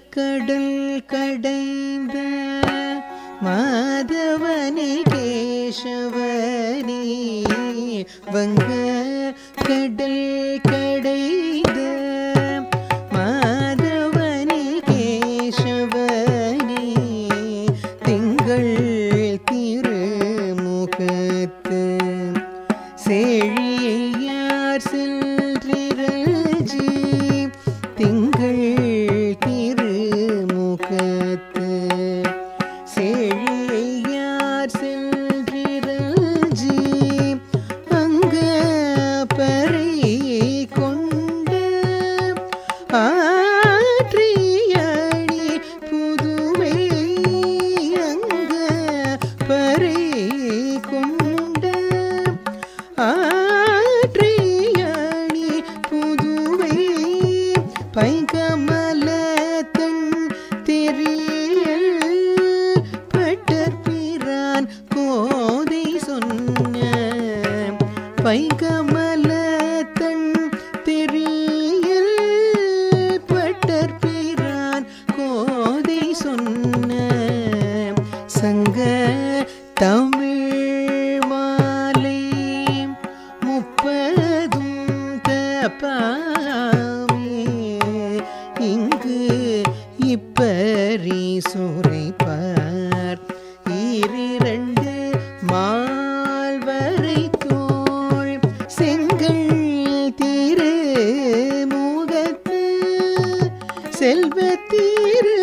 கடல் கடைந்த மாதவனே கேசவனே வங்க கடல் கடைந்த மாதவனே கேசவனே திங்கள் திருமுகத்து செழியார் சென்றிரஞ்சி திங்கள் திருமுகத்து செழியார் சென்றிரஞ்சி அங்க பறை கொண்டு ஆற்றியடி புதுவை அங்க பறை கொண்டு ஆற்றியடி புதுவை பைகமலத்தன் தெரியல் பட்டற்பிரான் கோதை சொன்ன பைகமலத்தன் தெரியல் பட்டற்பிரான் கோதை சொன்ன சங்க தமிழ் மாலை முப்பதும் தப்பாமே இங்கு இப்பரி சுரைப்பார் ஈரிரண்டு மால்வரை தோள் செங்கல் திரு முகத்து செல்வ திரு